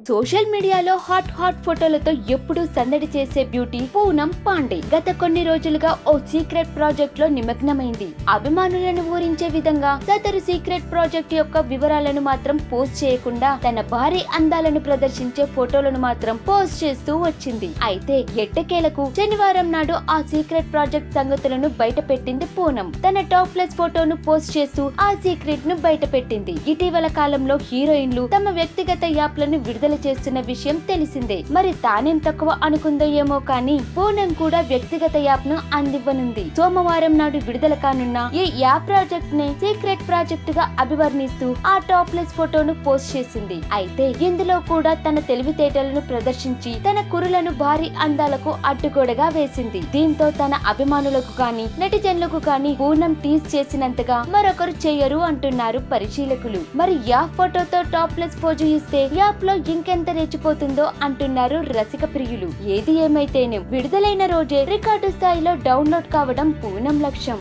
social మీడియాలో hot hot ఫోటోలతో ఎప్పుడూ సందడి చేసే బ్యూటీ పూనం పాండే గత కొన్ని రోజులుగా ఓ సీక్రెట్ ప్రాజెక్ట్ లో నిమగ్నమైంది అభిమానులను ఊరించే విధంగా సదరు సీక్రెట్ ప్రాజెక్ట్ యొక్క వివరాలను మాత్రం పోస్ట్ చేయకుండా తన భారీ అందాలను ప్రదర్శించే ఫోటోలను మాత్రం పోస్ట్ చేస్తూ వచ్చింది అయితే ఎట్టకేలకు శనివారం నాడు ఆ సీక్రెట్ ప్రాజెక్ట్ సంగతులను బయట పెట్టింది పూనం తన టాప్లెస్ ఫోటోను పోస్ట్ చేస్తూ ఆ సీక్రెట్ ను బయట పెట్టింది ఇటీవల కాలంలో హీరోయిన్లు తమ వ్యక్తిగత యాప్లను విడుదల చేస్తున్న విషయం తెలిసిందే మరి తానేం తక్కువ అనుకుందో ఏమో కానీ పూనం కూడా వ్యక్తిగత యాప్ ను అందివ్వనుంది సోమవారం నాడు విడుదల కానున్న ఈ యాప్ ప్రాజెక్ట్ ని సీక్రెట్ ప్రాజెక్ట్ గా అభివర్ణిస్తూ ఆ టాప్లెస్ ఫోటోను పోస్ట్ చేసింది అయితే ఇందులో కూడా తన తెలివితేటలను ప్రదర్శించి తన కురులను భారీ అందాలకు అడ్డుగోడగా వేసింది దీంతో తన అభిమానులకు కానీ నెటిజన్లకు కానీ పూనం టీజ్ చేసినంతగా మరొకరు చేయరు అంటున్నారు పరిశీలకులు మరి యాప్ ఫోటోతో టాప్లెస్ పోజు ఇస్తే యాప్ లో ఇంకెంత రెచ్చిపోతుందో అంటున్నారు రసిక ప్రియులు ఏది ఏమైతేనే విడుదలైన రోజే రికార్డు స్థాయిలో డౌన్లోడ్ కావడం పూనం లక్ష్యం